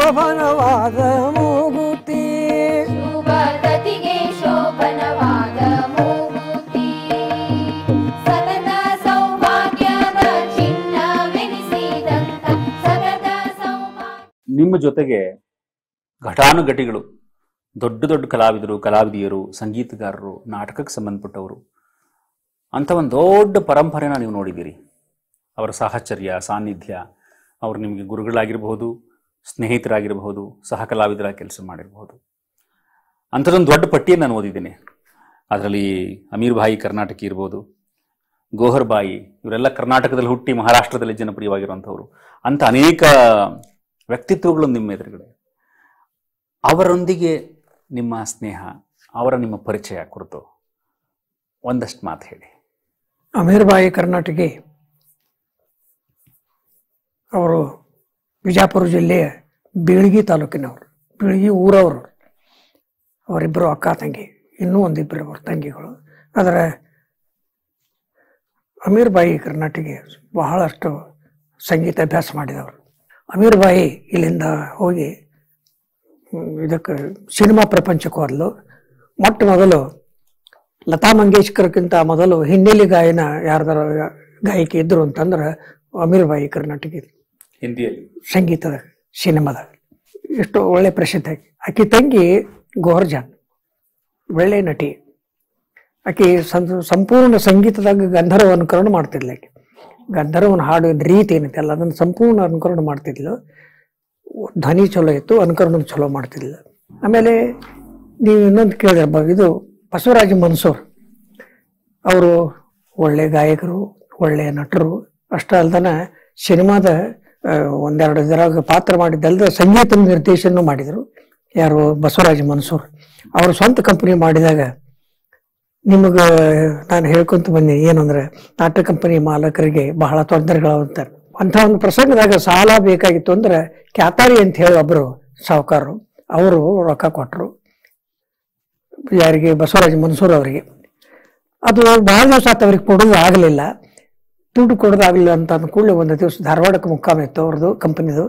ಶೋಭನವಾದ ಮೂಗುತಿ ಶುಭದತಿಗೆ ಶೋಭನವಾದ ಮೂಗುತಿ ಸತತ ಸೌಭಾಗ್ಯದ ಚಿನ್ನವೆನಿಸಿದಂತ ಸತತ ಸೌಭಾಗ್ಯ ನಿಮ್ಮ ಜೊತೆಗೆ ಘಟಾನುಘಟಿಗಳು ದೊಡ್ಡ ದೊಡ್ಡ ಕಲಾವಿದರು ಕಲಾವಿದಿಯರು ಸಂಗೀತಗಾರರು ನಾಟಕಕ್ಕೆ ಸಂಬಂಧಪಟ್ಟವರು ಅಂಥ ಒಂದು ದೊಡ್ಡ ಪರಂಪರೆನ ನೀವು ನೋಡಿದ್ದೀರಿ ಅವರ ಸಾಹಚರ್ಯ ಸಾನ್ನಿಧ್ಯ ಅವರು ನಿಮಗೆ ಗುರುಗಳಾಗಿರಬಹುದು ಸ್ನೇಹಿತರಾಗಿರಬಹುದು ಸಹ ಕಲಾವಿದರಾಗಿ ಕೆಲಸ ಮಾಡಿರಬಹುದು ಅಂಥದ್ದೊಂದು ದೊಡ್ಡ ಪಟ್ಟಿಯನ್ನು ನಾನು ಓದಿದ್ದೀನಿ ಅದರಲ್ಲಿ ಅಮೀರ್ ಭಾಯಿ ಕರ್ನಾಟಕ ಇರ್ಬೋದು ಗೋಹರ್ ಬಾಯಿ ಇವರೆಲ್ಲ ಕರ್ನಾಟಕದಲ್ಲಿ ಹುಟ್ಟಿ ಮಹಾರಾಷ್ಟ್ರದಲ್ಲಿ ಜನಪ್ರಿಯವಾಗಿರುವಂಥವ್ರು ಅಂಥ ಅನೇಕ ವ್ಯಕ್ತಿತ್ವಗಳು ನಿಮ್ಮ ಎದುರುಗಡೆ ಅವರೊಂದಿಗೆ ನಿಮ್ಮ ಸ್ನೇಹ ಅವರ ನಿಮ್ಮ ಪರಿಚಯ ಕುರಿತು ಒಂದಷ್ಟು ಮಾತು ಹೇಳಿ ಅಮೀರ್ಬಾಯಿ ಕರ್ನಾಟಕಿ ಅವರು ಬಿಜಾಪುರ ಜಿಲ್ಲೆಯ ಬೀಳ್ಗಿ ತಾಲೂಕಿನವರು ಬೀಳ್ಗಿ ಊರವರು ಅವರಿಬ್ಬರು ಅಕ್ಕ ತಂಗಿ ಇನ್ನೂ ಒಂದಿಬ್ಬರು ಅವ್ರ ತಂಗಿಗಳು ಆದರೆ ಅಮೀರ್ಬಾಯಿ ಕರ್ನಾಟಕಿ ಬಹಳಷ್ಟು ಸಂಗೀತ ಅಭ್ಯಾಸ ಮಾಡಿದವರು ಅಮೀರ್ಬಾಯಿ ಇಲ್ಲಿಂದ ಹೋಗಿ ಹ್ಮ್, ಇದಕ್ಕೆ ಸಿನಿಮಾ ಪ್ರಪಂಚಕ್ಕೆ ಹೋದ್ಲು ಮೊಟ್ಟ ಮೊದಲು ಲತಾ ಮಂಗೇಶ್ಕರ್ಕ್ಕಿಂತ ಮೊದಲು ಹಿನ್ನೆಲೆ ಗಾಯನ ಯಾರ್ದಾರ ಗಾಯಕಿ ಇದ್ರು ಅಂತಂದ್ರೆ ಅಮೀರ್ಬಾಯಿ ಕರ್ನಾಟಕಿ ಹಿಂದಿಯಲ್ಲಿ ಸಂಗೀತದ ಸಿನಿಮಾದ ಎಷ್ಟು ಒಳ್ಳೆ ಪ್ರಸಿದ್ಧ ಆಕಿ ಆಕಿ ತಂಗಿ ಗೋರ್ಜಾನ್ ಒಳ್ಳೆ ನಟಿ ಆಕಿ ಸಂ- ಸಂಪೂರ್ಣ ಸಂಗೀತದಾಗ ಗಂಧರ್ವ ಅನುಕರಣ ಮಾಡ್ತಿದ್ಲು ಆಕಿ ಗಂಧರ್ವನ ಹಾಡು ರೀತಿ ಏನೈತಲ್ಲ ಅದನ್ನು ಸಂಪೂರ್ಣ ಅನುಕರಣ ಮಾಡ್ತಿದ್ಲು ಧ್ವನಿ ಚಲೋ ಇತ್ತು ಅನುಕರಣ ಚಲೋ ಮಾಡ್ತಿದ್ಲು ಆಮೇಲೆ ನೀವು ಇನ್ನೊಂದು ಕೇಳಿದ್ರೆ ಇದು ಬಸವರಾಜ ಮನ್ಸೂರ್ ಅವರು ಒಳ್ಳೆ ಗಾಯಕರು ಒಳ್ಳೆ ನಟರು ಅಷ್ಟೇ ಅಲ್ದನ ಸಿನಿಮಾದ ಆ, ಒಂದೆರಡು ಇದರಾಗ ಪಾತ್ರ ಮಾಡಿದ್ದಲ್ದ ಸಂಗೀತ ನಿರ್ದೇಶನ ಮಾಡಿದರು ಯಾರು ಬಸವರಾಜ ಮನ್ಸೂರ್ ಅವರು ಸ್ವಂತ ಕಂಪನಿ ಮಾಡಿದಾಗ ನಿಮಗೆ ನಾನು ಹೇಳ್ಕೊಂತ ಬಂದೆ ಏನಂದ್ರೆ ನಾಟಕ ಕಂಪನಿ ಮಾಲಕರಿಗೆ ಬಹಳ ತೊಂದರೆಗಳಾಗುತ್ತಾರೆ ಅಂಥ ಒಂದು ಪ್ರಸಂಗದಾಗ ಸಾಲ ಬೇಕಾಗಿತ್ತು ಅಂದ್ರೆ ಕ್ಯಾತಾರಿ ಅಂತ ಹೇಳಿ ಒಬ್ಬರು ಸಾಹುಕಾರರು ಅವರು ರೊಕ್ಕ ಕೊಟ್ಟರು ಯಾರಿಗೆ ಬಸವರಾಜ ಮನ್ಸೂರ್ ಅವರಿಗೆ ಅದು ಬಹಳ ದಿವಸ ಆತ ಅವ್ರಿಗೆ ಕೊಡೋದು ಆಗಲಿಲ್ಲ ದುಡ್ಡು ಕೊಡೋದಾಗಲಿಲ್ಲ ಅಂತ ಅಂದ ಕೂಡಲೇ ಒಂದು ದಿವಸ ಧಾರವಾಡಕ್ಕೆ ಮುಕ್ಕಾಮ ಇತ್ತು ಅವ್ರದ್ದು ಕಂಪನಿದು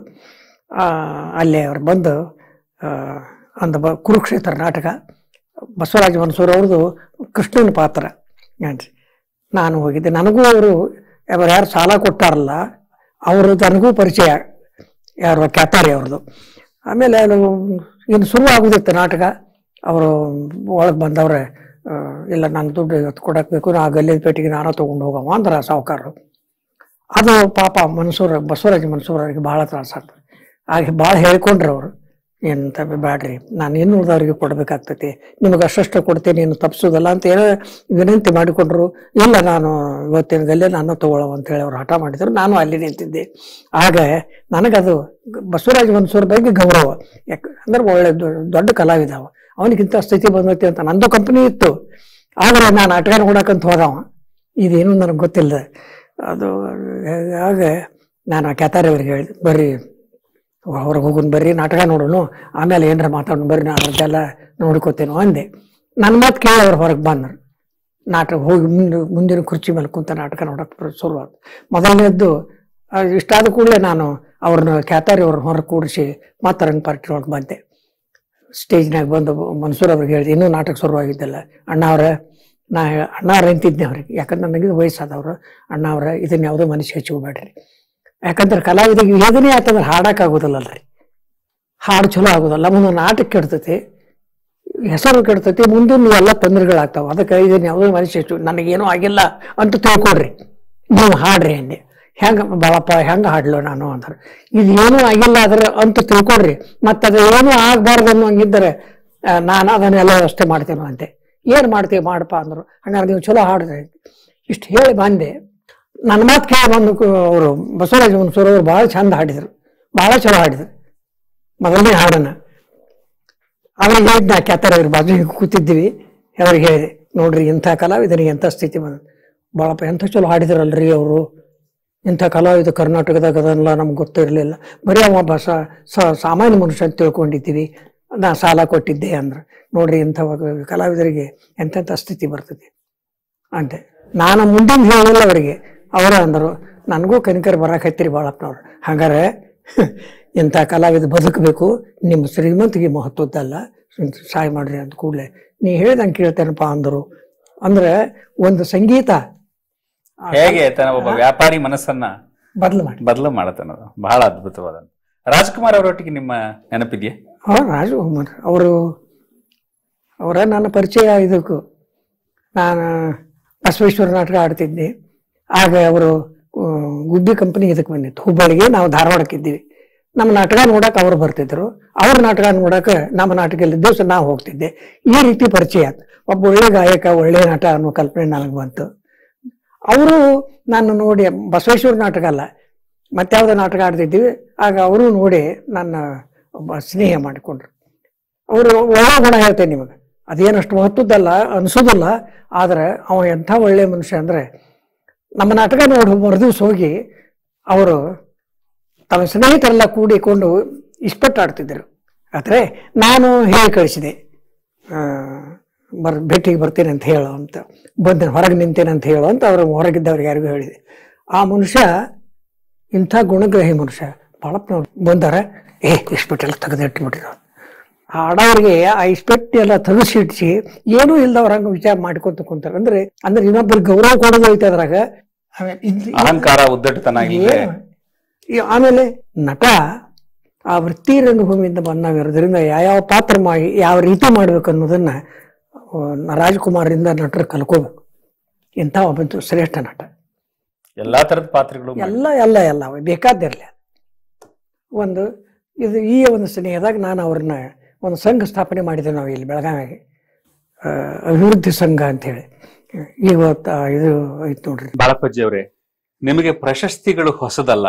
ಅಲ್ಲೇ ಅವ್ರು ಬಂದು ಆ, ಅಂದ ಬ ಕುರುಕ್ಷೇತ್ರ ನಾಟಕ ಬಸವರಾಜ ಮನ್ಸೂರ್ ಅವ್ರದ್ದು ಕೃಷ್ಣನ ಪಾತ್ರ ಏನ್ರಿ ನಾನು ಹೋಗಿದ್ದೆ ನನಗೂ ಅವರು ಅವ್ರು ಯಾರು ಸಾಲ ಕೊಟ್ಟಾರಲ್ಲ ಅವರು ನನಗೂ ಪರಿಚಯ ಯಾರು ಕ್ಯಾತಾರಿ ಅವ್ರದ್ದು ಆಮೇಲೆ ಅದು ಇನ್ನು ಶುರು ಆಗುದಿತ್ತು ನಾಟಕ ಅವರು ಒಳಗೆ ಬಂದವ್ರೆ ಆ, ಇಲ್ಲ ನಾನು ದುಡ್ಡು ಇವತ್ತು ಕೊಡಕ್ಕೆ ಬೇಕು ನಾ ಗಲ್ಲಿದ ಪೇಟೆಗೆ ನಾನು ತೊಗೊಂಡು ಹೋಗವ ಅಂದ್ರ ಸಾವುಕಾರರು ಅದು ಪಾಪ ಮನ್ಸೂರ ಬಸವರಾಜ ಮನ್ಸೂರ್ ಅವ್ರಿಗೆ ಭಾಳ ತ್ರಾಸ ಆಗ್ತದೆ ಹಾಗೆ ಭಾಳ ಹೇಳ್ಕೊಂಡ್ರು ಅವರು ಎಂತ ಬ್ಯಾಡ್ರಿ ನಾನು ಇನ್ನು ಉಳಿದವ್ರಿಗೆ ಕೊಡ್ಬೇಕಾಗ್ತೈತಿ ನಿಮಗೆ ಅಷ್ಟಷ್ಟು ಕೊಡ್ತೀನಿ ನೀನು ತಪ್ಪಿಸೋದಲ್ಲ ಅಂತ ಏನೋ ವಿನಂತಿ ಮಾಡಿಕೊಂಡ್ರು ಇಲ್ಲ ನಾನು ಇವತ್ತಿನ ಗಲ್ಲೇ ನಾನು ತಗೊಳ್ಳವ ಅಂತ ಹೇಳಿ ಅವ್ರು ಹಠ ಮಾಡಿದ್ರು ನಾನು ಅಲ್ಲಿ ನಿಂತಿದ್ದೆ ಆಗ ನನಗದು ಬಸವರಾಜ ಮನ್ಸೂರ್ ಬಗ್ಗೆ ಗೌರವ ಯಾಕೆ ಅಂದ್ರೆ ಒಳ್ಳೆ ದೊ- ದೊಡ್ಡ ಕಲಾವಿದ ಅವ ಅವನಿಗಿಂತ ಸ್ಥಿತಿ ಬಂದೈತಿ ಅಂತ ನಂದು ಕಂಪನಿ ಇತ್ತು ಆದ್ರೆ ನಾನು ನಾಟಕ ನೋಡಕ್ಕಂತ ಹೋದವ ಇದೇನು ನನಗೆ ಗೊತ್ತಿಲ್ಲ ಅದು ಆಗ ನಾನು ಆ ಕ್ಯಾತಾರಿ ಅವ್ರಿಗೆ ಹೇಳಿದೆ ಬರ್ರಿ ಹೊರಗೆ ಹೋಗೋಣ ಬರ್ರಿ ನಾಟಕ ನೋಡೋಣ ಆಮೇಲೆ ಏನಾರ ಮಾತಾಡೋಣ ಬರ್ರಿ ನಾನು ಅದೆಲ್ಲ ನೋಡ್ಕೋತೇನೋ ಅಂದೆ ನನ್ನ ಮಾತು ಕೇಳಿ ಅವ್ರು ಹೊರಗೆ ಬಂದರು ನಾಟಕ ಹೋಗಿ ಮುಂದೆ ಮುಂದಿನ ಕುರ್ಚಿ ಮೇಲೆ ಕುಂತ ನಾಟಕ ನೋಡಕ್ಕೆ ಶುರುವಾದ ಮೊದಲನೇದ್ದು ಆ, ಇಷ್ಟಾದ ಕೂಡಲೇ ನಾನು ಅವ್ರನ್ನ ಕ್ಯಾತಾರಿ ಅವ್ರನ್ನ ಹೊರಗೆ ಕೂಡಿಸಿ ಮತ್ತೆ ರಂಗ ಪಾರ್ಟಿ ಒಳಗೆ ಬಂದೆ ಸ್ಟೇಜ್ನಾಗ ಬಂದು ಮನ್ಸೂರ್ ಅವ್ರಿಗೆ ಹೇಳಿದೆ ಇನ್ನೂ ನಾಟಕ ಶುರುವಾಗಿದ್ದಿಲ್ಲ ಅಣ್ಣ ಅವ್ರ ನಾ ಹೇ- ಅಣ್ಣ ಅವ್ರ ಅಂತಿದ್ದೆ ಅವ್ರಿಗೆ ಯಾಕಂದ್ರೆ ನನಗೆ ವಯಸ್ಸಾದವ್ರು ಅಣ್ಣ ಅವ್ರ ಇದನ್ನ ಯಾವುದೋ ಮನುಷ್ಯ ಹಚ್ಕೋಬೇಡ್ರಿ ಯಾಕಂದ್ರೆ ಕಲಾವಿದಿಗೆ ಏದನೇ ಆತಂದ್ರೆ ಹಾಡಕ್ಕಾಗೋದಿಲ್ಲಲ್ರಿ ಹಾಡು ಚಲೋ ಆಗೋದಲ್ಲ ಮುಂದೆ ನಾಟಕ ಕೆಡ್ತೈತಿ ಹೆಸರು ಕೆಡ್ತೈತಿ ಮುಂದೆ ಎಲ್ಲ ತೊಂದರೆಗಳಾಗ್ತಾವ ಅದಕ್ಕೆ ಇದನ್ನ ಯಾವುದೋ ಮನುಷ್ಯ ಹಚ್ಚು ನನಗೇನೂ ಆಗಿಲ್ಲ ಅಂತ ತಿಳ್ಕೊಡ್ರಿ ನೀವು ಹಾಡ್ರಿ ಅಂದೆ ಹೆಂಗ ಬಾಳಪ್ಪ ಹೆಂಗ ಹಾಡ್ಲು ನಾನು ಅಂತಾರೆ ಇದು ಏನೂ ಆಗಿಲ್ಲ ಅದ್ರ ಅಂತ ತಿಳ್ಕೊಡ್ರಿ ಮತ್ತೆ ಅದು ಏನೂ ಆಗ್ಬಾರ್ದು ಅನ್ನೋಂಗಿದ್ದರೆ ಆ, ನಾನು ಅದನ್ನೆಲ್ಲ ವ್ಯವಸ್ಥೆ ಮಾಡ್ತೇನೋ ಅಂತೆ ಏನ್ ಮಾಡ್ತೀವಿ ಮಾಡಪ್ಪ ಅಂದ್ರು ಹಂಗಾರೆ ನೀವು ಚಲೋ ಹಾಡ್ರಿ ಇಷ್ಟು ಹೇಳಿ ಬಂದೆ ನನ್ನ ಮಾತು ಕೇಳಿ ಬಂದು ಅವರು ಬಸವರಾಜ ಮನ್ಸೂರ್ ಅವರು ಭಾಳ ಚಂದ ಹಾಡಿದ್ರು ಭಾಳ ಚಲೋ ಹಾಡಿದ್ರು ಮೊದಲನೇ ಹಾಡನ್ನ ಅವ್ರಿಗೆ ಹೇಳಿದ್ನ ಕ್ಯಾತರ ಅವ್ರ ಬಾಜು ಹಿಂಗ್ ಕೂತಿದ್ವಿ ಅವ್ರಿಗೆ ಹೇಳಿದೆ ನೋಡ್ರಿ ಇಂಥ ಕಲಾವಿದನಿಗೆ ಎಂಥ ಸ್ಥಿತಿ ಬಂದ ಭಾಳಪ್ಪ ಎಂಥ ಚಲೋ ಹಾಡಿದ್ರಲ್ರಿ ಅವರು ಇಂಥ ಕಲಾವಿದ ಕರ್ನಾಟಕದಾಗ ಅದನ್ನೆಲ್ಲ ನಮ್ಗೆ ಗೊತ್ತಿರಲಿಲ್ಲ ಬರೀ ಅವ ಒಬ್ಬ ಸ- ಸ- ಸಾಮಾನ್ಯ ಮನುಷ್ಯ ಅಂತ ತಿಳ್ಕೊಂಡಿದ್ದೀವಿ ನಾ ಸಾಲ ಕೊಟ್ಟಿದ್ದೆ ಅಂದ್ರೆ ನೋಡ್ರಿ ಇಂಥ ಒಬ್ಬ ಕಲಾವಿದರಿಗೆ ಎಂತೆಂಥ ಸ್ಥಿತಿ ಬರ್ತದೆ ಅಂತೆ ನಾನು ಮುಂದಿನ ಹೇಳಿಲ್ಲ ಅವರಿಗೆ ಅವರ ಅಂದರು ನನಗೂ ಕನಿಕರ್ ಬರಾಕತ್ತೀರಿ ಭಾಳಪ್ಪನವ್ರು ಹಂಗಾರೆ ಇಂಥ ಕಲಾವಿದ ಬದುಕಬೇಕು ನಿಮ್ಮ ಶ್ರೀಮಂತಿಗೆ ಮಹತ್ವದ್ದಲ್ಲ ಸಹಾಯ ಮಾಡ್ರಿ ಅಂತ ಕೂಡಲೇ ನೀ ಹೇಳ್ದಂಗೆ ಕೇಳ್ತೇನಪ್ಪ ಅಂದರು ಅಂದ್ರೆ ಒಂದು ಸಂಗೀತ ಹೇಗೆ ತನ್ನ ಒಬ್ಬ ವ್ಯಾಪಾರಿ ಮನಸ್ಸನ್ನ ಬದಲು ಮಾಡಿ ಬದಲು ಮಾಡತನ್ನೋದು ಬಹಳ ಅದ್ಭುತವಾದ ರಾಜ್ಕುಮಾರ್ ಅವರೊಟ್ಟಿಗೆ ನಿಮ್ಮ ನೆನಪಿದೆಯೇ ಹಾ ರಾಜಕುಮಾರ್ ಅವರು ಅವರ ನನ್ನ ಪರಿಚಯ ಇದಕ್ಕೂ ನಾನು ಬಸವೇಶ್ವರ ನಾಟಕ ಆಡ್ತಿದ್ದೆ ಆಗ ಅವರು ಆ, ಗುಬ್ಬಿ ಕಂಪನಿ ಇದಕ್ಕೆ ಬಂದಿತ್ತು ಹುಬ್ಬಳ್ಳಿಗೆ ನಾವು ಧಾರವಾಡಕ್ಕೆ ಇದ್ದೀವಿ ನಮ್ಮ ನಾಟಕ ನೋಡಕ್ಕೆ ಅವರು ಬರ್ತಿದ್ರು ಅವ್ರ ನಾಟಕ ನೋಡಕ್ಕೆ ನಮ್ಮ ನಾಟಕದಲ್ಲಿ ದಿವಸ ನಾವು ಹೋಗ್ತಿದ್ದೆ ಈ ರೀತಿ ಪರಿಚಯ ಆಯ್ತು ಒಬ್ಬ ಒಳ್ಳೆ ಗಾಯಕ ಒಳ್ಳೆ ನಟ ಅನ್ನೋ ಕಲ್ಪನೆ ನನಗೆ ಬಂತು ಅವರು ನಾನು ನೋಡಿ ಬಸವೇಶ್ವರ ನಾಟಕ ಅಲ್ಲ ಮತ್ಯಾವುದೋ ನಾಟಕ ಆಡ್ತಿದ್ವಿ ಆಗ ಅವರು ನೋಡಿ ನನ್ನ ಒಬ್ಬ ಸ್ನೇಹ ಮಾಡಿಕೊಂಡ್ರು ಅವರು ಒಳ್ಳೆ ಗುಣ ಹೇಳ್ತೇನೆ ನಿಮಗೆ ಅದೇನಷ್ಟು ಮಹತ್ವದ್ದಲ್ಲ ಅನ್ಸೋದಿಲ್ಲ ಆದ್ರೆ ಅವ ಎಂಥ ಒಳ್ಳೆ ಮನುಷ್ಯ ಅಂದ್ರೆ ನಮ್ಮ ನಾಟಕ ನೋಡಿ ಮರುದಿವ್ಸ ಹೋಗಿ ಅವರು ತಮ್ಮ ಸ್ನೇಹಿತರೆಲ್ಲ ಕೂಡಿಕೊಂಡು ಇಸ್ಪೆಟ್ ಆಡ್ತಿದ್ದರು ಆದರೆ ನಾನು ಹೇಳಿ ಕಳಿಸಿದೆ ಆ, ಬರ್ ಭೇಟಿಗೆ ಬರ್ತೀನಿ ಅಂತ ಹೇಳು ಅಂತ ಬಂದ ಹೊರಗೆ ನಿಂತೇನೆ ಅಂತ ಹೇಳು ಅಂತ ಅವರು ಹೊರಗಿದ್ದವ್ರಿಗೆ ಯಾರಿಗೂ ಹೇಳಿದೆ ಆ ಮನುಷ್ಯ ಇಂಥ ಗುಣಗ್ರಹಿ ಮನುಷ್ಯ ಭಾಳ ಬಂದಾರ ಏ ಇಸ್ಪೆಟ್ ಎಲ್ಲ ತೆಗೆದಿಟ್ಬಿಟ್ಟಿದ್ರು ಆಡೋರಿಗೆ ಆ ಇಸ್ಪೆಟ್ ಎಲ್ಲ ತೆಗೆಸಿಡ್ಸಿ ಏನೂ ಇಲ್ದವ್ರ ಹಂಗೆ ವಿಚಾರ ಮಾಡ್ಕೊಂತ ಕುಂತಾರ ಅಂದ್ರೆ ಅಂದ್ರೆ ಇನ್ನೊಬ್ಬರಿಗೆ ಗೌರವ ಕೊಡೋದು ಐತೆ ಅದ್ರಾಗ ಆಮೇಲೆ ಇದ್- ಅಹಂಕಾರ ಉದ್ದಟತನ ಇಲ್ಲದೆ ಏನು? ಈ ಆಮೇಲೆ ನಟ ಆ ವೃತ್ತಿ ರಂಗಭೂಮಿಯಿಂದ ಬಂದಾಗಿರೋದ್ರಿಂದ ಯಾವ್ಯಾವ ಪಾತ್ರ ಮಾಡಿ ಯಾವ ರೀತಿ ಮಾಡ್ಬೇಕು ಅನ್ನೋದನ್ನ ಆ, ರಾಜ್ಕುಮಾರಿಂದ ನಟರು ಕಲ್ಕೋಬೇಕು ಇಂಥ ಒಬ್ಬ ಶ್ರೇಷ್ಠ ನಟ ಎಲ್ಲಾ ತರದ ಪಾತ್ರಗಳು ಮಾಡಿ. ಎಲ್ಲ ಎಲ್ಲ ಎಲ್ಲ ಬೇಕಾದಿರಲಿ ಒಂದು ಇದು ಈ ಒಂದು ಸ್ನೇಹದಾಗ ನಾನು ಅವ್ರನ್ನ ಒಂದು ಸಂಘ ಸ್ಥಾಪನೆ ಮಾಡಿದ್ದೇವೆ ನಾವು ಇಲ್ಲಿ ಬೆಳಗಾವಿಗೆ ಆ, ಅಭಿವೃದ್ಧಿ ಸಂಘ ಅಂತೇಳಿ ಇವತ್ತು ಇದು ಐತೆ ನೋಡ್ರಿ ಬಾಳಪ್ಪಜ್ಜಿ ಅವರೇ ನಿಮಗೆ ಪ್ರಶಸ್ತಿಗಳು ಹೊಸದಲ್ಲ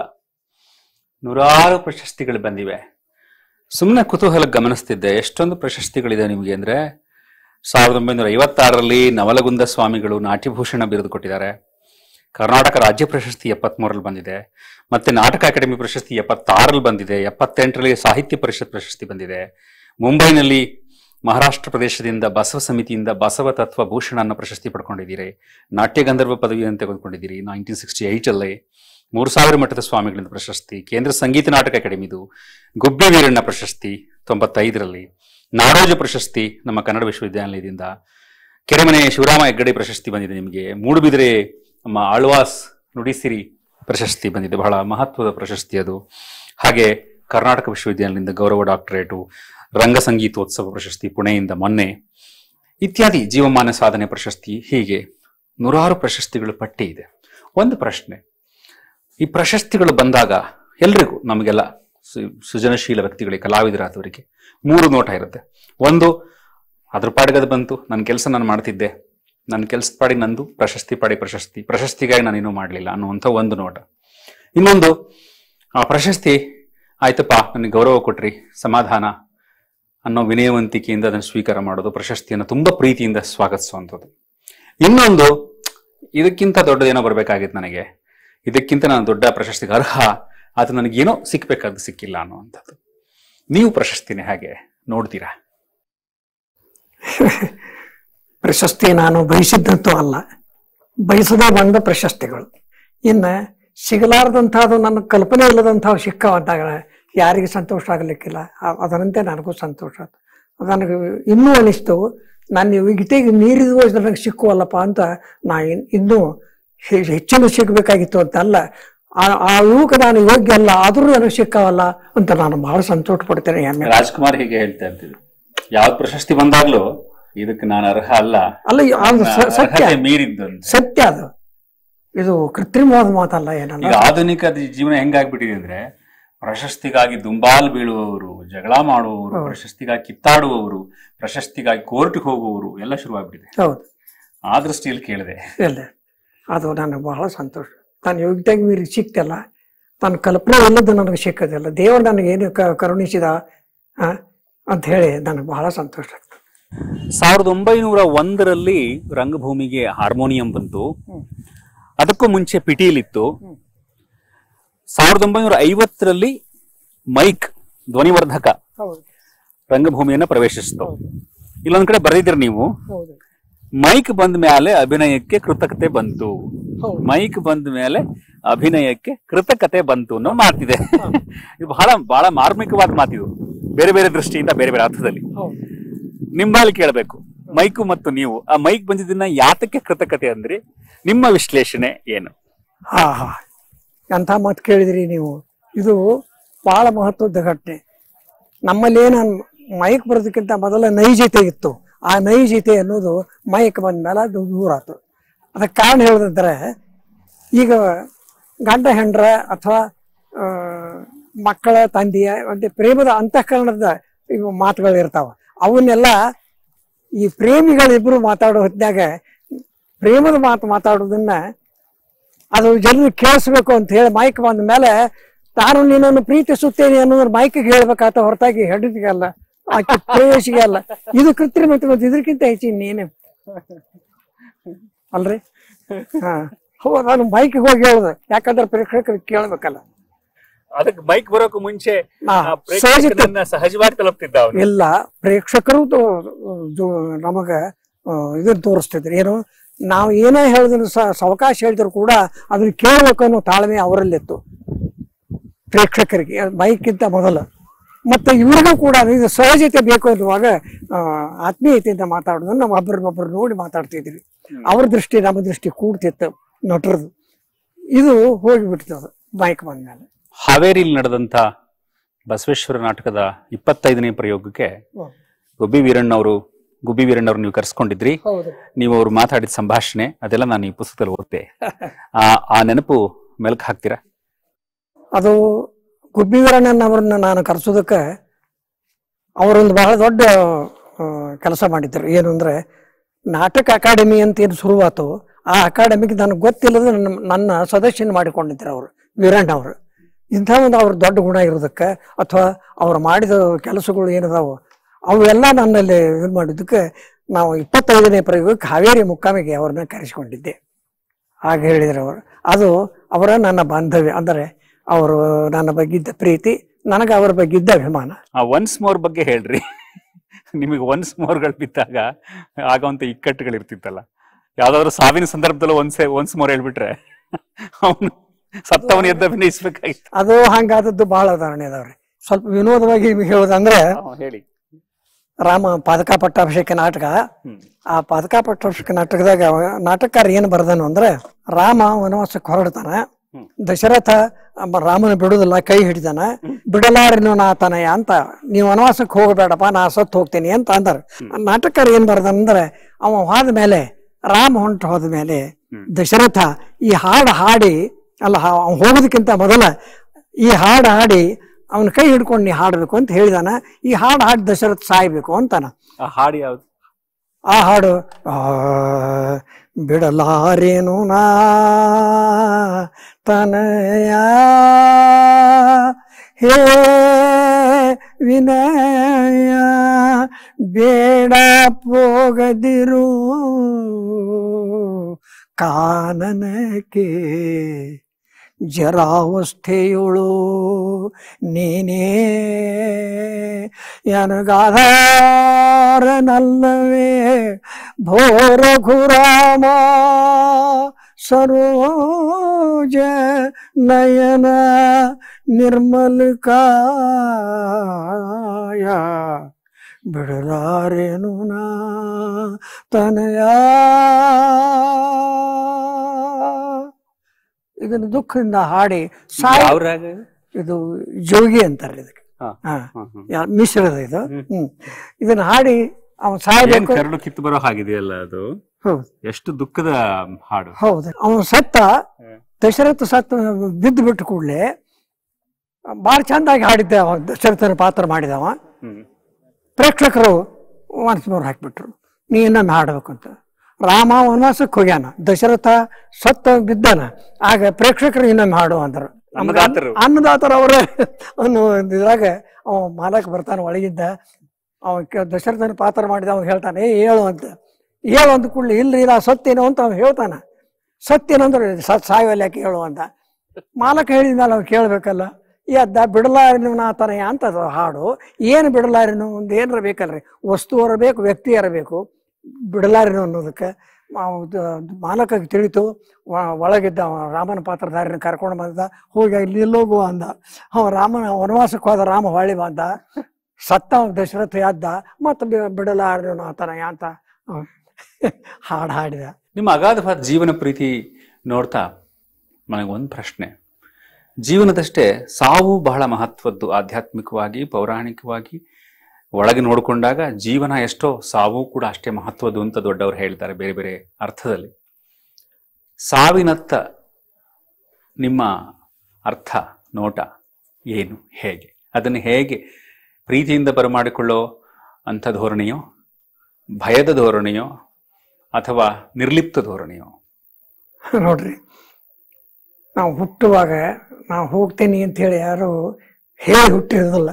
ನೂರಾರು ಪ್ರಶಸ್ತಿಗಳು ಬಂದಿವೆ ಸುಮ್ಮನೆ ಕುತೂಹಲ ಗಮನಿಸ್ತಿದ್ದೆ ಎಷ್ಟೊಂದು ಪ್ರಶಸ್ತಿಗಳಿದೆ ನಿಮಗೆ ಅಂದ್ರೆ ಸಾವಿರದ ಒಂಬೈನೂರ ಐವತ್ತಾರರಲ್ಲಿ ನವಲಗುಂದ ಸ್ವಾಮಿಗಳು ನಾಟ್ಯಭೂಷಣ ಬಿರುದು ಕೊಟ್ಟಿದ್ದಾರೆ ಕರ್ನಾಟಕ ರಾಜ್ಯ ಪ್ರಶಸ್ತಿ ಎಪ್ಪತ್ಮೂರಲ್ಲಿ ಬಂದಿದೆ ಮತ್ತೆ ನಾಟಕ ಅಕಾಡೆಮಿ ಪ್ರಶಸ್ತಿ ಎಪ್ಪತ್ತಾರಲ್ಲಿ ಬಂದಿದೆ ಎಪ್ಪತ್ತೆಂಟರಲ್ಲಿ ಸಾಹಿತ್ಯ ಪರಿಷತ್ ಪ್ರಶಸ್ತಿ ಬಂದಿದೆ ಮುಂಬೈನಲ್ಲಿ ಮಹಾರಾಷ್ಟ್ರ ಪ್ರದೇಶದಿಂದ ಬಸವ ಸಮಿತಿಯಿಂದ ಬಸವ ತತ್ವ ಭೂಷಣ ಅನ್ನೋ ಪ್ರಶಸ್ತಿ ಪಡ್ಕೊಂಡಿದ್ದೀರಿ ನಾಟ್ಯ ಗಂಧರ್ವ ಪದವಿಯನ್ನು ತೆಗೆದುಕೊಂಡಿದ್ದೀರಿ ನೈನ್ಟೀನ್ ಸಿಕ್ಸ್ಟಿ ಏಯ್ಟಲ್ಲಿ ಮೂರು ಸಾವಿರ ಮಟ್ಟದ ಸ್ವಾಮಿಗಳಿಂದ ಪ್ರಶಸ್ತಿ ಕೇಂದ್ರ ಸಂಗೀತ ನಾಟಕ ಅಕಾಡೆಮಿದು ಗುಬ್ಬಿ ವೀರಣ್ಣ ಪ್ರಶಸ್ತಿ ತೊಂಬತ್ತೈದರಲ್ಲಿ ನಾಡೋಜ ಪ್ರಶಸ್ತಿ ನಮ್ಮ ಕನ್ನಡ ವಿಶ್ವವಿದ್ಯಾನಿಲಯದಿಂದ ಕೆರೆಮನೆ ಶಿವರಾಮ ಹೆಗ್ಗಡೆ ಪ್ರಶಸ್ತಿ ಬಂದಿದೆ ನಿಮಗೆ ಮೂಡುಬಿದಿರೆ ನಮ್ಮ ಆಳ್ವಾಸ್ ನುಡಿಸಿರಿ ಪ್ರಶಸ್ತಿ ಬಂದಿದೆ ಬಹಳ ಮಹತ್ವದ ಪ್ರಶಸ್ತಿ ಅದು ಹಾಗೆ ಕರ್ನಾಟಕ ವಿಶ್ವವಿದ್ಯಾನಿಲಯದಿಂದ ಗೌರವ ಡಾಕ್ಟರೇಟು ರಂಗ ಸಂಗೀತೋತ್ಸವ ಪ್ರಶಸ್ತಿ ಪುಣೆಯಿಂದ ಮೊನ್ನೆ ಇತ್ಯಾದಿ ಜೀವಮಾನ ಸಾಧನೆ ಪ್ರಶಸ್ತಿ ಹೀಗೆ ನೂರಾರು ಪ್ರಶಸ್ತಿಗಳು ಪಟ್ಟಿ ಇದೆ ಒಂದು ಪ್ರಶ್ನೆ ಈ ಪ್ರಶಸ್ತಿಗಳು ಬಂದಾಗ ಎಲ್ರಿಗೂ ನಮಗೆಲ್ಲ ಸು- ಸೃಜನಶೀಲ ವ್ಯಕ್ತಿಗಳಿಗೆ ಕಲಾವಿದರಾದವರಿಗೆ ಮೂರು ನೋಟ ಇರುತ್ತೆ ಒಂದು ಅದ್ರ ಪಾಡಿಗೆ ಅದು ಬಂತು ನನ್ನ ಕೆಲಸ ನಾನು ಮಾಡ್ತಿದ್ದೆ ನನ್ನ ಕೆಲಸದ ಪಾಡಿಗೆ ನಂದು ಪ್ರಶಸ್ತಿ ಪಾಡಿ ಪ್ರಶಸ್ತಿ ಪ್ರಶಸ್ತಿಗಾಗಿ ನಾನು ಇನ್ನೂ ಮಾಡಲಿಲ್ಲ ಅನ್ನುವಂಥ ಒಂದು ನೋಟ ಇನ್ನೊಂದು ಆ ಪ್ರಶಸ್ತಿ ಆಯ್ತಪ್ಪ ನನಗೆ ಗೌರವ ಕೊಟ್ರಿ ಸಮಾಧಾನ ಅನ್ನೋ ವಿನಯವಂತಿಕೆಯಿಂದ ಅದನ್ನು ಸ್ವೀಕಾರ ಮಾಡೋದು ಪ್ರಶಸ್ತಿಯನ್ನು ತುಂಬಾ ಪ್ರೀತಿಯಿಂದ ಸ್ವಾಗತಿಸುವಂಥದ್ದು ಇನ್ನೊಂದು ಇದಕ್ಕಿಂತ ದೊಡ್ಡದೇನೋ ಬರಬೇಕಾಗಿತ್ತು ನನಗೆ ಇದಕ್ಕಿಂತ ನಾನು ದೊಡ್ಡ ಪ್ರಶಸ್ತಿಗೆ ಅರ್ಹ ಅದು ನನಗೇನೋ ಸಿಕ್ಬೇಕಾದ್ದು ಸಿಕ್ಕಿಲ್ಲ ಅನ್ನುವಂಥದ್ದು ನೀವು ಪ್ರಶಸ್ತಿನೇ ಹಾಗೆ ನೋಡ್ತೀರಾ ಪ್ರಶಸ್ತಿ ನಾನು ಬಯಸಿದ್ದಂತೂ ಅಲ್ಲ ಬಯಸದೇ ಬಂದ ಪ್ರಶಸ್ತಿಗಳು ಇನ್ನು ಸಿಗಲಾರದಂಥದ್ದು ನನ್ನ ಕಲ್ಪನೆ ಇಲ್ಲದಂಥವು ಸಿಕ್ಕವಂತಾಗ ಯಾರಿಗೆ ಸಂತೋಷ ಆಗಲಿಕ್ಕಿಲ್ಲ ಆ- ಅದರಂತೆ ನನಗೂ ಸಂತೋಷ ಆಯ್ತು ನನಗೆ ಇನ್ನೂ ಅನಿಸ್ತು ನನ್ನ ಯೋಗ್ಯತೆಗೆ ಮೀರಿದ ನನಗೆ ಸಿಕ್ಕುವಲ್ಲಪ್ಪ ಅಂತ ನಾ ಇನ್- ಇನ್ನೂ ಹೆ- ಹೆಚ್ಚಿನ ಸಿಗಬೇಕಾಗಿತ್ತು ಅಂತಲ್ಲ ಆ- ಆ ಇವಕ್ಕೆ ನಾನು ಯೋಗ್ಯ ಅಲ್ಲ ಆದರೂ ನನಗೆ ಸಿಕ್ಕವಲ್ಲ ಅಂತ ನಾನು ಬಹಳ ಸಂತೋಷ ಪಡ್ತೇನೆ ಹೆಮ್ಮೆ ರಾಜ್ಕುಮಾರ್ ಹೀಗೆ ಹೇಳ್ತಾ ಇರ್ತೀವಿ ಯಾವ ಪ್ರಶಸ್ತಿ ಬಂದಾಗ್ಲೂ ಇದಕ್ಕೆ ನಾನು ಅರ್ಹ ಅಲ್ಲ ಅಲ್ಲ ಅದು ಸ- ಸತ್ಯ ಅರ್ಹತೆ ಮೀರಿದ್ದು ಅಂತ ಸತ್ಯ ಅದು ಇದು ಕೃತ್ರಿಮವಾದ ಮಾತಲ್ಲ ಏನಲ್ಲ ಈಗ ಆಧುನಿಕ ದಿ- ಜೀವನ ಹೆಂಗಾಗ್ಬಿಟ್ಟಿದೆ ಅಂದ್ರೆ ಪ್ರಶಸ್ತಿಗಾಗಿ ದುಂಬಾಲ್ ಬೀಳುವವರು ಜಗಳ ಮಾಡುವವರು ಹೌದು. ಪ್ರಶಸ್ತಿಗಾಗಿ ಕಿತ್ತಾಡುವವರು ಪ್ರಶಸ್ತಿಗಾಗಿ ಕೋರ್ಟ್ಗೆ ಹೋಗುವವರು ಎಲ್ಲ ಶುರುವಾಗ್ಬಿಟ್ಟಿದೆ ಹೌದು ಆ ದೃಷ್ಟಿಯಲ್ಲಿ ಕೇಳಿದೆ ಇಲ್ಲ ಅದು ನನಗೆ ಬಹಳ ಸಂತೋಷ ನಾನು ಯೋಗ್ಯತೆಗೆ ಮೀರಿ ಸಿಕ್ತಲ್ಲ ನನ್ನ ಕಲ್ಪನೆ ಇಲ್ಲದ್ದು ನನಗೆ ಸಿಕ್ಕದಿಲ್ಲ ದೇವರು ನನಗೇನು ಕ ಕರುಣಿಸಿದ ಆ, ಅಂತ ಹೇಳಿ ನನಗೆ ಬಹಳ ಸಂತೋಷ ಆಗ್ತದೆ ಸಾವಿರದ ಒಂಬೈನೂರ ಒಂದರಲ್ಲಿ ರಂಗಭೂಮಿಗೆ ಹಾರ್ಮೋನಿಯಂ ಬಂತು ಅದಕ್ಕೂ ಮುಂಚೆ ಪಿಟೀಲಿತ್ತು ಸಾವಿರದ ಒಂಬೈನೂರ ಐವತ್ತರಲ್ಲಿ ಮೈಕ್ ಧ್ವನಿವರ್ಧಕ ಹೌದು ರಂಗಭೂಮಿಯನ್ನ ಪ್ರವೇಶಿಸಿತು ಇಲ್ಲೊಂದ್ ಕಡೆ ಬರೆದಿದ್ರಿ ನೀವು ಹೌದು ಮೈಕ್ ಬಂದ ಮೇಲೆ ಅಭಿನಯಕ್ಕೆ ಕೃತಕತೆ ಬಂತು ಹೌದು. ಮೈಕ್ ಬಂದ ಮೇಲೆ ಅಭಿನಯಕ್ಕೆ ಕೃತಕತೆ ಬಂತು ಅನ್ನೋ ಮಾತಿದೆ ಇದು ಬಹಳ ಬಹಳ ಮಾರ್ಮಿಕವಾದ ಮಾತಿದು ಬೇರೆ ಬೇರೆ ದೃಷ್ಟಿಯಿಂದ ಬೇರೆ ಬೇರೆ ಅರ್ಥದಲ್ಲಿ ಹೌದು ನಿಮ್ಮಲ್ಲಿ ಕೇಳಬೇಕು ಮೈಕು ಮತ್ತು ನೀವು ಆ ಮೈಕ್ ಬಂದಿದ್ದನ್ನ ಯಾತಕ್ಕೆ ಕೃತಕತೆ ಅಂದ್ರಿ ನಿಮ್ಮ ವಿಶ್ಲೇಷಣೆ ಏನು ಹಾ ಹಾ ಎಂಥ ಮಾತು ಕೇಳಿದ್ರಿ ನೀವು ಇದು ಬಹಳ ಮಹತ್ವದ ಘಟನೆ ನಮ್ಮಲ್ಲೇನು ಮೈಕ್ ಬರೋದಕ್ಕಿಂತ ಮೊದಲ ನೈಜತೆ ಇತ್ತು ಆ ನೈಜತೆ ಅನ್ನೋದು ಮೈಕ್ ಬಂದ ಮೇಲೆ ಅದು ದೂರ ಆಯ್ತು ಅದಕ್ಕೆ ಕಾರಣ ಹೇಳೋದಂದ್ರೆ ಈಗ ಗಂಡ ಹೆಂಡ್ರ ಅಥವಾ ಆ, ಮಕ್ಕಳ ತಂದೆಯ ಒಂದು ಪ್ರೇಮದ ಅಂತಃಕರಣದ ಇವು ಮಾತುಗಳು ಇರ್ತಾವ ಅವನ್ನೆಲ್ಲ ಈ ಪ್ರೇಮಿಗಳಿಬ್ರು ಮಾತಾಡೋ ಹೊತ್ನ್ಯಾಗ ಪ್ರೇಮದ ಮಾತು ಮಾತಾಡೋದನ್ನ ಅದು ಜನರು ಕೇಳಿಸ್ಬೇಕು ಅಂತ ಹೇಳಿ ಮೈಕ್ ಬಂದ ಮೇಲೆ ನಾನು ನಿನ್ನನ್ನು ಪ್ರೀತಿಸುತ್ತೇನೆ ಅನ್ನೋದ್ರ ಮೈಕಿಗೆ ಹೇಳ್ಬೇಕಾತ ಹೊರತಾಗಿ ಹೆಂಡತಿಗೆ ಅಲ್ಲ ಆಕೆ ಪ್ರೇಯಸಿಗೆ ಅಲ್ಲ ಇದು ಕೃತ್ರಿಮತೆ ಮತ್ತು ಇದಕ್ಕಿಂತ ಹೆಚ್ಚಿನ ನೀನು ಅಲ್ರಿ ಹಾ ಹೌದು ನಾನು ಮೈಕಿಗೆ ಹೋಗಿ ಹೇಳ್ದೆ ಯಾಕಂದ್ರೆ ಪ್ರೇಕ್ಷಕರಿಗೆ ಕೇಳ್ಬೇಕಲ್ಲ ಅದಕ್ಕೆ ಮೈಕ್ ಬರೋಕು ಮುಂಚೆ ಹಾ, ಆ ಪ್ರೇಕ್ಷಕನನ್ನ ಸಹಜವಾಗಿ ತಲುಪ್ತಿದ್ದ ಅವನು ಇಲ್ಲ ಪ್ರೇಕ್ಷಕರು ತೋ- ಜೋ- ನಮಗ ಆ, ಇದನ್ನ ತೋರಿಸ್ತಿದ್ರು ಏನು ನಾವು ಏನೇ ಹೇಳಿದ್ರು ಸ- ಸಾವಕಾಶ ಹೇಳಿದ್ರು ಕೂಡ ಅದನ್ನ ಕೇಳಬೇಕು ಅನ್ನೋ ತಾಳ್ಮೆ ಅವರಲ್ಲಿತ್ತು ಪ್ರೇಕ್ಷಕರಿಗೆ ಮೈಕ್ಕಿಂತ ಮೊದಲು ಮತ್ತೆ ಇವ್ರಿಗೂ ಕೂಡ ಇದು ಸಹಜತೆ ಬೇಕು ಅನ್ನುವಾಗ ಆ, ಆತ್ಮೀಯತೆಯಿಂದ ಮಾತಾಡೋದನ್ನ ನಾವು ಒಬ್ಬರನ್ನೊಬ್ಬರು ನೋಡಿ ಮಾತಾಡ್ತಿದ್ವಿ ಅವ್ರ ದೃಷ್ಟಿ ನಮ್ಮ ದೃಷ್ಟಿ ಕೂಡ್ತಿತ್ತು ನಟರದು ಇದು ಹೋಗಿಬಿಡ್ತು ಅದು ಮೈಕ್ ಬಂದ್ಮೇಲೆ ಹಾವೇರಿಲಿ ನಡೆದಂತ ಬಸವೇಶ್ವರ ನಾಟಕದ ಇಪ್ಪತ್ತೈದನೇ ಪ್ರಯೋಗಕ್ಕೆ ಗುಬ್ಬಿ ವೀರಣ್ಣವರು ಗುಬ್ಬಿ ವೀರಣ್ಣವ್ರು ನೀವು ಕರೆಸ್ಕೊಂಡಿದ್ರಿ ಹೌದು ನೀವು ಅವ್ರು ಮಾತಾಡಿದ ಸಂಭಾಷಣೆ ಅದೆಲ್ಲ ನಾನು ಈ ಪುಸ್ತಕದಲ್ಲಿ ಓದ್ತೆ ಆ ಆ ನೆನಪು ಮೆಲುಕು ಹಾಕ್ತೀರಾ ಅದು ಗುಬ್ಬಿವೀರಣ್ಣನವ್ರನ್ನ ನಾನು ಕರೆಸೋದಕ್ಕೆ ಅವರೊಂದು ಬಹಳ ದೊಡ್ಡ ಕೆಲಸ ಮಾಡಿದ್ರು ಏನು ಅಂದ್ರೆ ನಾಟಕ ಅಕಾಡೆಮಿ ಅಂತ ಏನು ಶುರುವಾತು ಆ ಅಕಾಡೆಮಿಗೆ ನನಗೆ ಗೊತ್ತಿಲ್ಲದ ನನ್ನ ನನ್ನ ಸದಸ್ಯನ ಮಾಡಿಕೊಂಡಿದ್ರು ಅವರು ವೀರಣ್ಣವರು ಇಂಥ ಒಂದು ಅವ್ರ ದೊಡ್ಡ ಗುಣ ಇರೋದಕ್ಕೆ ಅಥವಾ ಅವ್ರು ಮಾಡಿದ ಕೆಲಸಗಳು ಏನಿದಾವು ಅವೆಲ್ಲ ನನ್ನಲ್ಲಿ ಇದು ಮಾಡಿದ್ದಕ್ಕೆ ನಾವು ಇಪ್ಪತ್ತೈದನೇ ಪ್ರಯೋಗಕ್ಕೆ ಹಾವೇರಿ ಮುಕ್ಕಾಮಿಗೆ ಅವ್ರನ್ನ ಕರೆಸಿಕೊಂಡಿದ್ದೆ ಹಾಗೆ ಹೇಳಿದ್ರು ಅವರು ಅದು ಅವರ ನನ್ನ ಬಾಂಧವ್ಯ ಅಂದರೆ ಅವರು ನನ್ನ ಬಗ್ಗೆ ಇದ್ದ ಪ್ರೀತಿ ನನಗೆ ಅವರ ಬಗ್ಗೆ ಇದ್ದ ಅಭಿಮಾನ ಆ ಒನ್ಸ್ ಮೋರ್ ಬಗ್ಗೆ ಹೇಳ್ರಿ ನಿಮಗೆ ಒನ್ಸ್ ಮೋರ್ಗಳು ಬಿದ್ದಾಗ ಆಗುವಂತ ಇಕ್ಕಟ್ಟುಗಳು ಇರ್ತಿತ್ತಲ್ಲ ಯಾವ್ದಾದ್ರು ಸಾವಿನ ಸಂದರ್ಭದಲ್ಲೂ ಒನ್ಸೆ ಒನ್ಸ್ ಮೋರ್ ಹೇಳ್ಬಿಟ್ರೆ ಅವನು ಸತ್ತವನ ಎದ್ದು ಅಭಿನಯಿಸ್ಬೇಕಾಗಿತ್ತು ಅದು ಹಂಗಾದದ್ದು ಬಹಳ ಉದಾಹರಣೆ ಅದಾವ್ರಿ ಸ್ವಲ್ಪ ವಿನೋದವಾಗಿ ನಿಮ್ಗೆ ಹೇಳೋದಂದ್ರೆ ಹೇಳಿ ರಾಮ ಪಾದಕ ಪಟ್ಟಾಭಿಷೇಕ ನಾಟಕ ಹ್ಮ್ ಆ ಪಾದಕ ಪಟ್ಟಾಭಿಷೇಕ ನಾಟಕದಾಗ ಅವ ನಾಟಕಕಾರ ಏನ್ ಬರ್ದನು ಅಂದ್ರೆ ರಾಮ ವನವಾಸಕ್ಕೆ ಹೊರಡ್ತಾನ ಹ್ಮ್. ದಶರಥ ಅಮ್ಮ ರಾಮನ ಬಿಡುದಿಲ್ಲ ಕೈ ಹಿಡಿದಾನ ಬಿಡಲಾರಿನೋ ನಾತನಯ ಅಂತ ನೀವು ವನವಾಸಕ್ಕೆ ಹೋಗಬೇಡಪ್ಪ ನಾ ಸತ್ತು ಹೋಗ್ತೀನಿ ಅಂತ ಅಂದಾರ ನಾಟಕಕಾರ ಏನ್ ಬರ್ದಂದ್ರೆ ಅವ ಹೋದ ಮೇಲೆ ರಾಮ ಹೊಂಟು ಹೋದ ಮೇಲೆ ಹ್ಮ್. ದಶರಥ ಈ ಹಾಡು ಹಾಡಿ ಅಲ್ಲ ಹಾ- ಅವ್ನ್ ಹೋಗೋದಕ್ಕಿಂತ ಮೊದಲ ಈ ಹಾಡು ಹಾಡಿ ಅವನ ಕೈ ಹಿಡ್ಕೊಂಡು ನೀ ಹಾಡಬೇಕು ಅಂತ ಹೇಳಿದಾನ ಈ ಹಾಡು ಹಾಡಿ ದಶರಥ ಸಾಯ್ಬೇಕು ಅಂತಾನ ಆ ಹಾಡು ಯಾವ್ದು ಆ ಹಾಡು ಆ ಬಿಡಲಾರೇನು ನಾ ತನಯ ಹೇ ವಿನಯ ಬೇಡ ಹೋಗದಿರು ಕಾನನಕ್ಕೆ ಜರಾವಸ್ಥೆಯುಳು ನೀನೇ ಎನಗಾಧಾರನಲ್ಲವೇ ಭೋರ ಖುರಾಮ ಸರೋಜ ನಯನ ನಿರ್ಮಲ ಕಾಯ ಬಿಡಲಾರೇನು ನಾ ತನಯ ಇದನ್ನು ದುಃಖದಿಂದ ಹಾಡಿ ಸಾಯ ಯಾವ ರಾಗ ಇದು? ಇದು ಜೋಗಿ ಅಂತಾರೆ ಇದಕ್ಕೆ ಹಾ, ಹಾ ಹಾ, ಹಾ. ಯಾ- ಮಿಶ್ರದ ಇದು ಹ್ಮ್. ಹ್ಮ್ ಇದನ್ನ ಹಾಡಿ ಅವನ್ ಏನ್ ಸಾಯ್ಬೇಕು ಕರಡು ಕಿತ್ತು ಬರೋ ಹಾಗಿದೆಯಲ್ಲ ಅದು ಹೌದು ಎಷ್ಟು ದುಃಖದ ಹಾಡು ಹೌದು ಅವನು ಸತ್ತ ದಶರಥ ಸತ್ತ ಬಿದ್ದು ಬಿಟ್ಟು ಕೂಡಲೇ ಭಾಳ ಚಂದಾಗಿ ಹಾಡಿದ್ದ ಅವ ದಶರಥನ ಪಾತ್ರ ಮಾಡಿದವ ಹ್ಮ್ ಪ್ರೇಕ್ಷಕರು ಒನ್ಸ್ ಮೋರ್ ಹಾಕ್ಬಿಟ್ರು ನೀ ಇನ್ನೊಮ್ಮೆ ಹಾಡ್ಬೇಕು ಅಂತ ರಾಮ ವನವಾಸಕ್ಕೆ ಹೋಗ್ಯಾನ ದಶರಥ ಸತ್ತ ಬಿದ್ದಾನ ಆಗ ಪ್ರೇಕ್ಷಕರು ಇನ್ನೊಮ್ಮೆ ಹಾಡು ಅಂದರು ಅನ್ನದಾತರು. ಅನ್ನದಾತರು ಅವರೇ ಅನ್ನೋ ಒಂದು ಇದ್ರಾಗ ಅವ ಮಾಲಕ್ ಬರ್ತಾನ ಒಳಗಿದ್ದ ಅವ ಕೆ- ದಶರಥನ ಪಾತ್ರ ಮಾಡಿದ ಅವ್ನು ಹೇಳ್ತಾನೆ ಏ ಹೇಳು ಅಂತ ಹೇಳು ಅಂದ ಕೂಡಲೇ ಇಲ್ರಿ ನಾ ಸತ್ತೇನೋ ಅಂತ ಅವ್ನು ಹೇಳ್ತಾನ ಸತ್ತೇನಂದ್ರೆ ಸತ್ ಸಾಯವಲ್ಲ ಯಾಕೆ ಹೇಳು ಅಂತ ಮಾಲಕ ಹೇಳಿದ ಮೇಲೆ ಅವ್ನು ಕೇಳಬೇಕಲ್ಲ ಎದ್ದ ಬಿಡಲಾರಿನ ನಾತನ ಅಂತ ಅದು ಹಾಡು ಏನು ಬಿಡಲಾರಿನು ಒಂದು ಏನಾರ ಬೇಕಲ್ರಿ ವಸ್ತು ಇರಬೇಕು ವ್ಯಕ್ತಿ ಇರಬೇಕು ಬಿಡಲಾರೇನು ಅನ್ನೋದಕ್ಕೆ ಅವ್ ದ- ಮಾಲಕಗೆ ತಿಳಿತು ವ- ಒಳಗಿದ್ದ ಅವ ರಾಮನ ಪಾತ್ರಧಾರಿನ ಕರ್ಕೊಂಡು ಬಂದ ಹೋಗಿ ಇಲ್ಲಿ ನಿಲ್ಲೋಗು ಅಂದ ಅವ ರಾಮನ ವನವಾಸಕ್ಕೆ ಹೋದ ರಾಮ ಹೊಳ್ಳಿ ಬಂದ ಸತ್ತ ಅವ ದಶರಥ ಯಾದ್ದ ಮತ್ತೆ ಬಿಡಲಾರೇನು ಆತನ ಅಂತ ಅವ ಹಾಡು ಹಾಡಿದ ನಿಮ್ಮ ಅಗಾಧವಾದ ಜೀವನ ಪ್ರೀತಿ ನೋಡ್ತಾ ನನಗೊಂದು ಪ್ರಶ್ನೆ ಜೀವನದಷ್ಟೇ ಸಾವು ಬಹಳ ಮಹತ್ವದ್ದು ಆಧ್ಯಾತ್ಮಿಕವಾಗಿ ಪೌರಾಣಿಕವಾಗಿ ಒಳಗೆ ನೋಡಿಕೊಂಡಾಗ ಜೀವನ ಎಷ್ಟೋ ಸಾವು ಕೂಡ ಅಷ್ಟೇ ಮಹತ್ವದ್ದು ಅಂತ ದೊಡ್ಡವರು ಹೇಳ್ತಾರೆ ಬೇರೆ ಬೇರೆ ಅರ್ಥದಲ್ಲಿ ಸಾವಿನತ್ತ ನಿಮ್ಮ ಅರ್ಥ ನೋಟ ಏನು ಹೇಗೆ ಅದನ್ನು ಹೇಗೆ ಪ್ರೀತಿಯಿಂದ ಬರಮಾಡಿಕೊಳ್ಳೋ ಅಂಥ ಧೋರಣೆಯೋ ಭಯದ ಧೋರಣೆಯೋ ಅಥವಾ ನಿರ್ಲಿಪ್ತ ಧೋರಣೆಯೋ ನೋಡ್ರಿ ನಾವು ಹುಟ್ಟುವಾಗ ನಾವು ಹೋಗ್ತೀನಿ ಅಂತ ಹೇಳಿ ಯಾರು ಹೇಳಿ ಹುಟ್ಟಿರೋದಿಲ್ಲ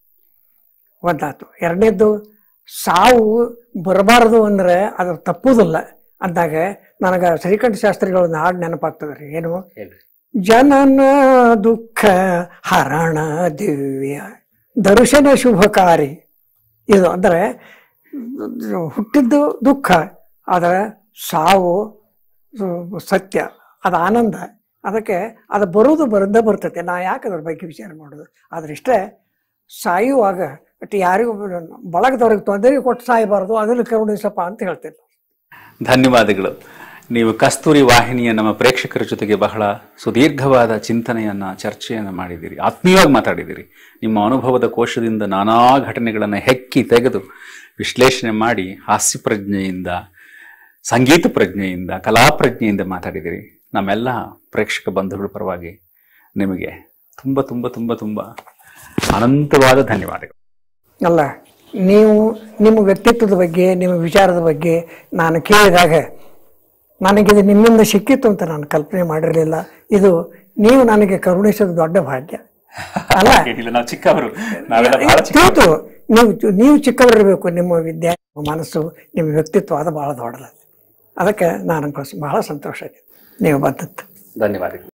ಒಂದಾತು ಎರಡನೇದ್ದು ಸಾವು ಬರಬಾರದು ಅಂದ್ರೆ ಅದು ತಪ್ಪುದಿಲ್ಲ ಅಂದಾಗ ನನಗೆ ಶ್ರೀಕಂಠ ಶಾಸ್ತ್ರಿಗಳ ಒಂದು ಹಾಡು ನೆನಪಾಗ್ತದೆ ರೀ ಏನು ಹೇಳ್ರಿ ಜನನ ದುಃಖ ಹರಣ ದಿವ್ಯ ದರ್ಶನ ಶುಭಕಾರಿ ಇದು ಅಂದರೆ ಹುಟ್ಟಿದ್ದು ದುಃಖ ಆದರೆ ಸಾವು ಸು- ಸತ್ಯ ಅದು ಆನಂದ ಅದಕ್ಕೆ ಅದು ಬರೋದು ಬರಂದ ಬರ್ತೈತೆ ನಾ ಯಾಕೆ ಅದ್ರ ಬಗ್ಗೆ ವಿಚಾರ ಮಾಡೋದು ಆದ್ರೆ ಇಷ್ಟೇ ಸಾಯುವಾಗ ಬಟ್ ಯಾರಿಗೂ ಬಳಗದವ್ರಿಗೆ ತೊಂದರೆ ಕೊಟ್ಟು ಸಾಯಬಾರ್ದು ಅದನ್ನು ಕರುಣಿಸಪ್ಪ ಅಂತ ಹೇಳ್ತೇನೆ ಧನ್ಯವಾದಗಳು ನೀವು ಕಸ್ತೂರಿ ವಾಹಿನಿಯ ನಮ್ಮ ಪ್ರೇಕ್ಷಕರ ಜೊತೆಗೆ ಬಹಳ ಸುದೀರ್ಘವಾದ ಚಿಂತನೆಯನ್ನ ಚರ್ಚೆಯನ್ನು ಮಾಡಿದ್ದೀರಿ ಆತ್ಮೀಯವಾಗಿ ಮಾತಾಡಿದ್ದೀರಿ ನಿಮ್ಮ ಅನುಭವದ ಕೋಶದಿಂದ ನಾನಾ ಘಟನೆಗಳನ್ನು ಹೆಕ್ಕಿ ತೆಗೆದು ವಿಶ್ಲೇಷಣೆ ಮಾಡಿ ಹಾಸ್ಯ ಪ್ರಜ್ಞೆಯಿಂದ ಸಂಗೀತ ಪ್ರಜ್ಞೆಯಿಂದ ಕಲಾ ಪ್ರಜ್ಞೆಯಿಂದ ಮಾತಾಡಿದ್ದೀರಿ ನಮ್ಮೆಲ್ಲ ಪ್ರೇಕ್ಷಕ ಬಂಧುಗಳ ಪರವಾಗಿ ನಿಮಗೆ ತುಂಬ ತುಂಬ ತುಂಬ ತುಂಬ ಅನಂತವಾದ ಧನ್ಯವಾದಗಳು ಅಲ್ಲ ನೀವು ನಿಮ್ಮ ವ್ಯಕ್ತಿತ್ವದ ಬಗ್ಗೆ ನಿಮ್ಮ ವಿಚಾರದ ಬಗ್ಗೆ ನಾನು ಕೇಳಿದಾಗ ನನಗಿದು ನಿಮ್ಮಿಂದ ಸಿಕ್ಕಿತ್ತು ಅಂತ ನಾನು ಕಲ್ಪನೆ ಮಾಡಿರಲಿಲ್ಲ ಇದು ನೀವು ನನಗೆ ಕರುಣಿಸೋದು ದೊಡ್ಡ ಭಾಗ್ಯ ಅಲ್ಲ ಇಲ್ಲ ನಾವು ಚಿಕ್ಕವರು ನಾವೆಲ್ಲ ಬಹಳ ಚಿಕ್ಕ ತಿಳಿತು ನೀವು ನೀವು ಚಿಕ್ಕವರಿರಬೇಕು ನಿಮ್ಮ ವಿದ್ಯೆ ನಿಮ್ಮ ಮನಸ್ಸು ನಿಮ್ಮ ವ್ಯಕ್ತಿತ್ವ ಅದು ಬಹಳ ದೊಡ್ಡದು ಅದಕ್ಕೆ ನಾನು ಬಹಳ ಸಂತೋಷ ಆಗಿದೆ ನೀವು ಬಂದದ್ದು ಧನ್ಯವಾದಗಳು